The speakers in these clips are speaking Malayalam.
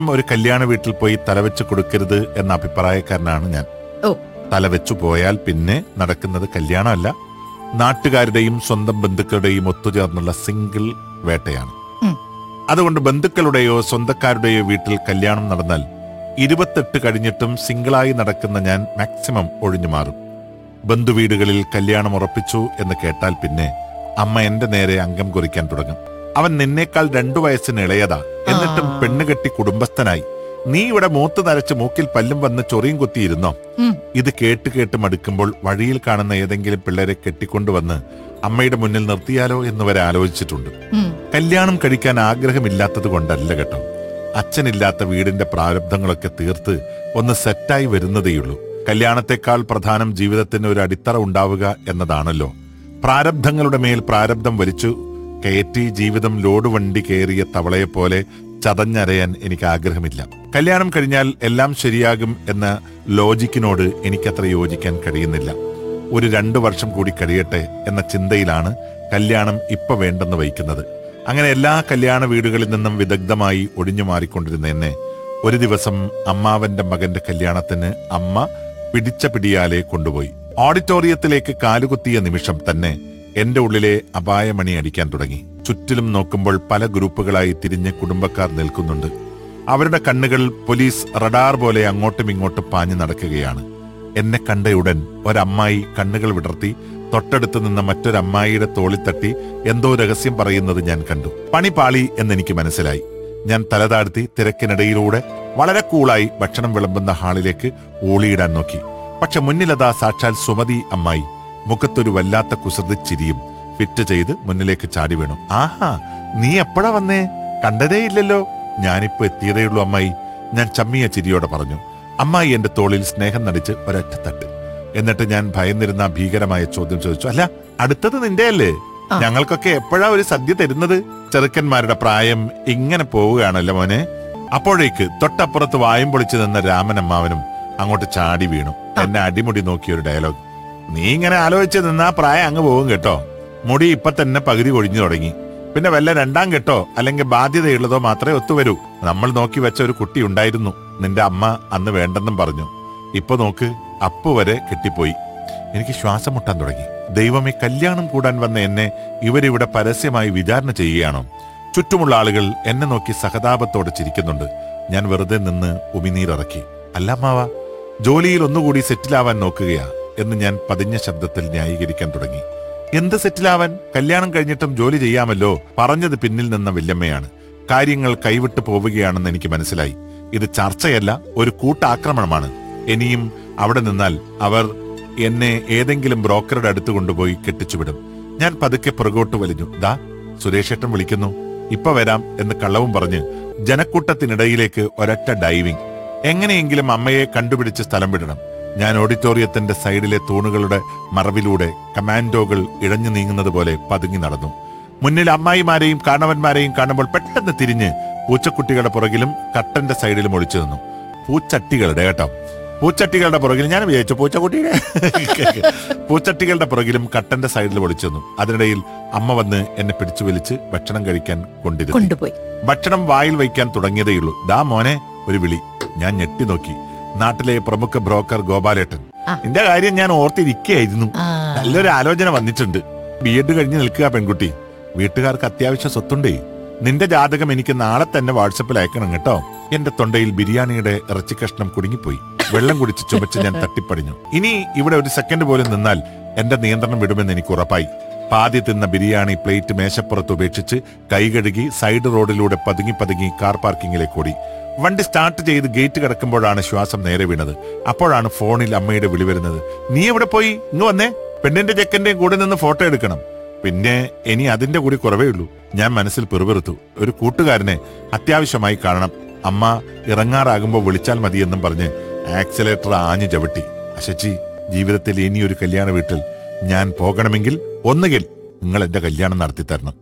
ഒരു കല്യാണ വീട്ടിൽ പോയി തലവെച്ച് കൊടുക്കരുത് എന്ന അഭിപ്രായക്കാരനാണ് ഞാൻ ഓ തലവെച്ചു പോയാൽ പിന്നെ നടക്കുന്നത് കല്യാണമല്ല നാട്ടുകാരുടെയും സ്വന്തം ബന്ധുക്കളുടെയും ഒത്തുചേർന്നുള്ള സിംഗിൾ വേട്ടയാണ് ഉം. അതുകൊണ്ട് ബന്ധുക്കളുടെയോ സ്വന്തക്കാരുടെയോ വീട്ടിൽ കല്യാണം നടന്നാൽ ഇരുപത്തെട്ട് കഴിഞ്ഞിട്ടും സിംഗിളായി നടക്കുന്ന ഞാൻ മാക്സിമം ഒഴിഞ്ഞു മാറും ബന്ധുവീടുകളിൽ കല്യാണം ഉറപ്പിച്ചു എന്ന് കേട്ടാൽ പിന്നെ അമ്മ എന്റെ നേരെ അംഗം കുറിക്കാൻ തുടങ്ങും അവൻ നിന്നേക്കാൾ രണ്ടു വയസ്സിന് ഇളയതാ എന്നിട്ടും ആ. പെണ്ണുകെട്ടി കുടുംബസ്ഥനായി നീ ഇവിടെ മൂത്ത് നരച്ച് മൂക്കിൽ പല്ലും വന്ന് ചൊറിയും കുത്തിയിരുന്നോ ഉം. ഇത് കേട്ട് കേട്ട് മടുക്കുമ്പോൾ വഴിയിൽ കാണുന്ന ഏതെങ്കിലും പിള്ളേരെ കെട്ടിക്കൊണ്ടുവന്ന് അമ്മയുടെ മുന്നിൽ നിർത്തിയാലോ എന്ന് വരെ ആലോചിച്ചിട്ടുണ്ട് ഉം. കല്യാണം കഴിക്കാൻ ആഗ്രഹമില്ലാത്തത് കൊണ്ടല്ല കേട്ടോ അച്ഛനില്ലാത്ത വീടിന്റെ പ്രാരബ്ധങ്ങളൊക്കെ തീർത്ത് ഒന്ന് സെറ്റായി വരുന്നതേയുള്ളൂ കല്യാണത്തെക്കാൾ പ്രധാനം ജീവിതത്തിന് ഒരു അടിത്തറ ഉണ്ടാവുക എന്നതാണല്ലോ പ്രാരബ്ധങ്ങളുടെ മേൽ പ്രാരബ്ധം വലിച്ചു കയറ്റി ജീവിതം ലോഡ് വണ്ടി കയറിയ തവളയെപ്പോലെ ചതഞ്ഞരയാൻ എനിക്ക് ആഗ്രഹമില്ല കല്യാണം കഴിഞ്ഞാൽ എല്ലാം ശരിയാകും എന്ന ലോജിക്കിനോട് എനിക്കത്ര യോജിക്കാൻ കഴിയുന്നില്ല ഒരു രണ്ടു വർഷം കൂടി കഴിയട്ടെ എന്ന ചിന്തയിലാണ് കല്യാണം ഇപ്പൊ വേണ്ടെന്ന് വയ്ക്കുന്നത് അങ്ങനെ എല്ലാ കല്യാണ വീടുകളിൽ നിന്നും വിദഗ്ധമായി ഒഴിഞ്ഞു മാറിക്കൊണ്ടിരുന്ന എന്നെ ഒരു ദിവസം അമ്മാവന്റെ മകന്റെ കല്യാണത്തിന് അമ്മ പിടിച്ച പിടിയാലെ കൊണ്ടുപോയി ഓഡിറ്റോറിയത്തിലേക്ക് കാലുകുത്തിയ നിമിഷം തന്നെ എന്റെ ഉള്ളിലെ അപായമണി അടിക്കാൻ തുടങ്ങി ചുറ്റിലും നോക്കുമ്പോൾ പല ഗ്രൂപ്പുകളായി തിരിഞ്ഞ് കുടുംബക്കാർ നിൽക്കുന്നുണ്ട് അവരുടെ കണ്ണുകൾ പോലീസ് റഡാർ പോലെ അങ്ങോട്ടും ഇങ്ങോട്ടും പാഞ്ഞു നടക്കുകയാണ് എന്നെ കണ്ടയുടൻ ഒരമ്മായി കണ്ണുകൾ വിടർത്തി തൊട്ടടുത്ത് നിന്ന മറ്റൊരമ്മായിയുടെ തോളിൽ തട്ടി എന്തോ രഹസ്യം പറയുന്നത് ഞാൻ കണ്ടു പണി പാളി എന്നെനിക്ക് മനസ്സിലായി ഞാൻ തലതാഴ്ത്തി തിരക്കിനിടയിലൂടെ വളരെ കൂളായി ഭക്ഷണം വിളമ്പുന്ന ഹാളിലേക്ക് ഊളിയിടാൻ നോക്കി പക്ഷെ മുന്നിലതാ സാക്ഷാൽ സുമതി അമ്മായി മുഖത്തൊരു വല്ലാത്ത കുസൃതി ചിരിയും ഫിറ്റ് ചെയ്ത് മുന്നിലേക്ക് ചാടി വീണു ആഹാ നീ എപ്പോഴാ വന്നേ കണ്ടതേ ഇല്ലല്ലോ ഞാനിപ്പോ എത്തിയതേയുള്ളൂ അമ്മായി ഞാൻ ചമ്മിയ ചിരിയോടെ പറഞ്ഞു അമ്മായി എന്റെ തോളിൽ സ്നേഹം നടിച്ച് ഒരൊറ്റ തട്ട് എന്നിട്ട് ഞാൻ ഭയന്നിരുന്ന ആ ഭീകരമായ ചോദ്യം ചോദിച്ചു അല്ല അടുത്തത് നിന്റെ അല്ലേ ആ. ഞങ്ങൾക്കൊക്കെ എപ്പോഴാ ഒരു സദ്യ തരുന്നത് ചെറുക്കന്മാരുടെ പ്രായം ഇങ്ങനെ പോവുകയാണല്ലോ മോനെ അപ്പോഴേക്ക് തൊട്ടപ്പുറത്ത് വായും പൊളിച്ചു നിന്ന രാമനമ്മാവനും അങ്ങോട്ട് ചാടി വീണു എന്നെ അടിമുടി നോക്കിയ ഒരു ഡയലോഗ് നീ ഇങ്ങനെ ആലോചിച്ച് നിന്നാ പ്രായം അങ്ങ് പോകും കേട്ടോ മുടി ഇപ്പൊ തന്നെ പകുതി കൊഴിഞ്ഞു തുടങ്ങി പിന്നെ വല്ല രണ്ടാം കെട്ടോ അല്ലെങ്കിൽ ബാധ്യതയുള്ളതോ മാത്രമേ ഒത്തുവരൂ നമ്മൾ നോക്കി വെച്ച ഒരു കുട്ടി ഉണ്ടായിരുന്നു നിന്റെ അമ്മ അന്ന് വേണ്ടെന്നും പറഞ്ഞു ഇപ്പൊ നോക്ക് അപ്പു വരെ കെട്ടിപ്പോയി എനിക്ക് ശ്വാസം മുട്ടാൻ തുടങ്ങി ദൈവമേ കല്യാണം കൂടാൻ വന്ന എന്നെ ഇവരിവിടെ പരസ്യമായി വിചാരണ ചെയ്യുകയാണോ ചുറ്റുമുള്ള ആളുകൾ എന്നെ നോക്കി സഹതാപത്തോടെ ചിരിക്കുന്നുണ്ട് ഞാൻ വെറുതെ നിന്ന് ഉമിനീരിറക്കി അല്ല അമ്മാവ ജോലിയിൽ ഒന്നുകൂടി സെറ്റിലാവാൻ നോക്കുകയാ എന്ന് ഞാൻ പതിഞ്ഞ ശബ്ദത്തിൽ ന്യായീകരിക്കാൻ തുടങ്ങി എന്ത് സെറ്റിലാവാൻ കല്യാണം കഴിഞ്ഞിട്ടും ജോലി ചെയ്യാമല്ലോ പറഞ്ഞത് പിന്നിൽ നിന്ന വല്യമ്മയാണ് കാര്യങ്ങൾ കൈവിട്ടു പോവുകയാണെന്ന് എനിക്ക് മനസ്സിലായി ഇത് ചർച്ചയല്ല ഒരു കൂട്ടാക്രമണമാണ് ഇനിയും അവിടെ നിന്നാൽ അവർ എന്നെ ഏതെങ്കിലും ബ്രോക്കറുടെ അടുത്ത് കൊണ്ടുപോയി കെട്ടിച്ചുവിടും ഞാൻ പതുക്കെ പുറകോട്ട് വലിഞ്ഞു ദാ സുരേഷേട്ടൻ വിളിക്കുന്നു ഇപ്പൊ വരാം എന്ന് കള്ളവും പറഞ്ഞ് ജനക്കൂട്ടത്തിനിടയിലേക്ക് ഒരൊറ്റ ഡൈവിംഗ് എങ്ങനെയെങ്കിലും അമ്മയെ കണ്ടുപിടിച്ച് സ്ഥലം വിടണം ഞാൻ ഓഡിറ്റോറിയത്തിന്റെ സൈഡിലെ തൂണുകളുടെ മറവിലൂടെ കമാൻഡോകൾ ഇഴഞ്ഞു നീങ്ങുന്നത് പോലെ പതുങ്ങി നടന്നു മുന്നിൽ അമ്മായിമാരെയും കാണവന്മാരെയും കാണുമ്പോൾ പെട്ടെന്ന് തിരിഞ്ഞ് പൂച്ചക്കുട്ടികളുടെ പുറകിലും കട്ടന്റെ സൈഡിലും ഒളിച്ചു നിന്നു പൂച്ചട്ടികളുടെ കേട്ടോ പൂച്ചട്ടികളുടെ പുറകിൽ ഞാൻ വിചാരിച്ചു പൂച്ചക്കുട്ടിയുടെ പൂച്ചട്ടികളുടെ പുറകിലും കട്ടന്റെ സൈഡിൽ ഒളിച്ചു നിന്നു അതിനിടയിൽ അമ്മ വന്ന് എന്നെ പിടിച്ചു വലിച്ച് ഭക്ഷണം കഴിക്കാൻ കൊണ്ടിരുന്നു കൊണ്ടുപോയി ഭക്ഷണം വായിൽ വയ്ക്കാൻ തുടങ്ങിയതേയുള്ളൂ ദാ മോനെ ഒരു വിളി ഞാൻ ഞെട്ടി നോക്കി നാട്ടിലെ പ്രമുഖ ബ്രോക്കർ ഗോപാലേട്ടൻ ആ. എന്റെ കാര്യം ഞാൻ ഓർത്തിരിക്കുകയായിരുന്നു ആ നല്ലൊരു ആലോചന വന്നിട്ടുണ്ട് ബി എഡ് കഴിഞ്ഞ് നിൽക്കുക പെൺകുട്ടി വീട്ടുകാർക്ക് അത്യാവശ്യം സ്വത്തുണ്ടേ നിന്റെ ജാതകം എനിക്ക് നാളെ തന്നെ വാട്സപ്പിൽ അയക്കണം കേട്ടോ എന്റെ തൊണ്ടയിൽ ബിരിയാണിയുടെ ഇറച്ചി കഷ്ണം കുടുങ്ങിപ്പോയി വെള്ളം കുടിച്ച് ചുമച്ച് ഞാൻ തട്ടിപ്പടിഞ്ഞു ഇനി ഇവിടെ ഒരു സെക്കൻഡ് പോലും നിന്നാൽ എന്റെ നിയന്ത്രണം വിടുമെന്ന് എനിക്ക് ഉറപ്പായി പാതി തിന്ന ബിരിയാണി പ്ലേറ്റ് മേശപ്പുറത്ത് ഉപേക്ഷിച്ച് കൈ കഴുകി സൈഡ് റോഡിലൂടെ പതുങ്ങി പതുങ്ങി കാർ പാർക്കിങ്ങിലേക്ക് ഓടി വണ്ടി സ്റ്റാർട്ട് ചെയ്ത് ഗേറ്റ് കിടക്കുമ്പോഴാണ് ശ്വാസം നേരെ വീണത് അപ്പോഴാണ് ഫോണിൽ അമ്മയുടെ വിളി വരുന്നത് നീ എവിടെ പോയി ഇങ്ങ് വന്നേ പെണ്ണിന്റെ ചെക്കന്റെയും കൂടെ നിന്ന് ഫോട്ടോ എടുക്കണം പിന്നെ ഇനി അതിന്റെ കൂടി കുറവേ ഉള്ളൂ ഞാൻ മനസ്സിൽ പിറുപിറുത്തു ഒരു കൂട്ടുകാരനെ അത്യാവശ്യമായി കാണണം അമ്മ ഇറങ്ങാറാകുമ്പോൾ വിളിച്ചാൽ മതിയെന്നും പറഞ്ഞ് ആക്സിലേറ്റർ ആഞ്ഞു ചവിട്ടി അശച്ചി ജീവിതത്തിൽ ഇനിയൊരു കല്യാണ വീട്ടിൽ ഞാൻ പോകണമെങ്കിൽ ഒന്നുകിൽ നിങ്ങൾ എന്റെ കല്യാണം നടത്തി തരണം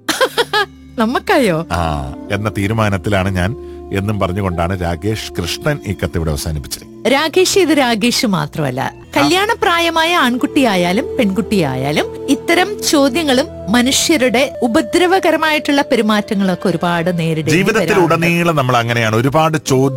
നമ്മക്കായോ ആ എന്ന തീരുമാനത്തിലാണ് ഞാൻ എന്നും പറഞ്ഞുകൊണ്ടാണ് രാകേഷ് കൃഷ്ണൻ ഈ കത്ത് ഇവിടെ അവസാനിപ്പിച്ചത് രാകേഷ് ഇത് രാകേഷ് മാത്രമല്ല കല്യാണപ്രായമായ ആൺകുട്ടിയായാലും പെൺകുട്ടിയായാലും ഇത്തരം ചോദ്യങ്ങളും മനുഷ്യരുടെ ഉപദ്രവകരമായിട്ടുള്ള പെരുമാറ്റങ്ങളൊക്കെ ഒരുപാട് നേരിടേണ്ടി ജീവിതത്തിൽ വരാറുണ്ട്. ഉടനീളം നമ്മൾ അങ്ങനെയാണ് ഒരുപാട് ചോദ്യം